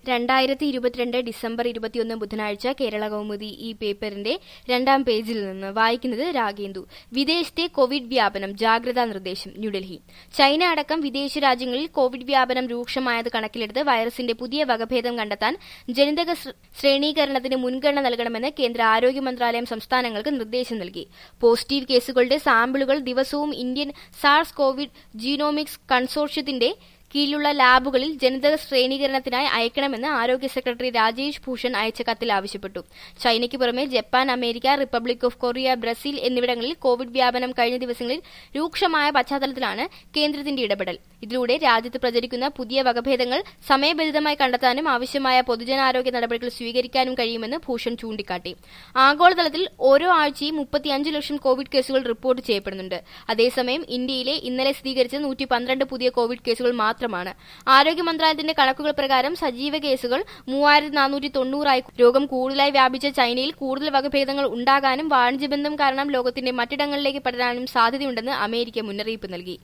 രണ്ടായിരത്തി ഇരുപത്തിരണ്ട് ഡിസംബർ ഇരുപത്തിയൊന്ന് ബുധനാഴ്ച കേരള കൗമുദി ഈ പേപ്പറിന്റെ രണ്ടാം പേജിൽ നിന്ന് വായിക്കുന്നത് രാഗേന്ദു വിദേശത്തെ കോവിഡ് വ്യാപനം ജാഗ്രതാ നിർദ്ദേശം ന്യൂഡൽഹി ചൈന അടക്കം വിദേശ രാജ്യങ്ങളിൽ കോവിഡ് വ്യാപനം രൂക്ഷമായത് കണക്കിലെടുത്ത് വൈറസിന്റെ പുതിയ വകഭേദം കണ്ടെത്താൻ ജനിതക ശ്ര- ശ്രേണീകരണത്തിന് മുൻഗണന നൽകണമെന്ന് കേന്ദ്ര ആരോഗ്യ മന്ത്രാലയം സംസ്ഥാനങ്ങൾക്ക് നിർദ്ദേശം നൽകി പോസിറ്റീവ് കേസുകളുടെ സാമ്പിളുകൾ ദിവസവും ഇന്ത്യൻ സാർസ് കോവിഡ് ജീനോമിക്സ് കൺസോർഷ്യത്തിന്റെ കീഴിലുള്ള ലാബുകളിൽ ജനിതക ശ്രേണീകരണത്തിനായി അയക്കണമെന്ന് ആരോഗ്യ സെക്രട്ടറി രാജേഷ് ഭൂഷൺ അയച്ച കത്തിൽ ആവശ്യപ്പെട്ടു ചൈനയ്ക്ക് പുറമെ Japan America Republic of Korea Brazil എന്നിവിടങ്ങളിൽ കോവിഡ് വ്യാപനം കഴിഞ്ഞ ദിവസങ്ങളിൽ രൂക്ഷമായ പശ്ചാത്തലത്തിലാണ് കേന്ദ്രത്തിന്റെ ഇടപെടൽ ഇതിലൂടെ രാജ്യത്ത് പ്രചരിക്കുന്ന പുതിയ വകഭേദങ്ങൾ സമയബന്ധിതമായി കണ്ടെത്താനും ആവശ്യമായ പൊതുജനാരോഗ്യ നടപടികൾ സ്വീകരിക്കാനും കഴിയുമെന്ന് ഭൂഷൺ ചൂണ്ടിക്കാട്ടി ആഗോളതലത്തിൽ ഓരോ ആഴ്ചയും മുപ്പത്തിയഞ്ച് ലക്ഷം കോവിഡ് കേസുകൾ റിപ്പോർട്ട് ചെയ്യപ്പെടുന്നുണ്ട് അതേസമയം ഇന്ത്യയിലെ ഇന്നലെ സ്ഥിരീകരിച്ച നൂറ്റി പന്ത്രണ്ട് പുതിയ കോവിഡ് കേസുകൾ മാത്രമാണ് ആരോഗ്യ മന്ത്രാലയത്തിന്റെ കണക്കുകൾ പ്രകാരം സജീവ കേസുകൾ മൂവായിരത്തി നാനൂറ്റി തൊണ്ണൂറായി രോഗം കൂടുതലായി വ്യാപിച്ച ചൈനയിൽ കൂടുതൽ വകഭേദങ്ങൾ ഉണ്ടാകാനും വാണിജ്യബന്ധം കാരണം ലോകത്തിന്റെ മറ്റിടങ്ങളിലേക്ക് പടരാനും സാധ്യതയുണ്ടെന്ന് അമേരിക്ക മുന്നറിയിപ്പ് നൽകി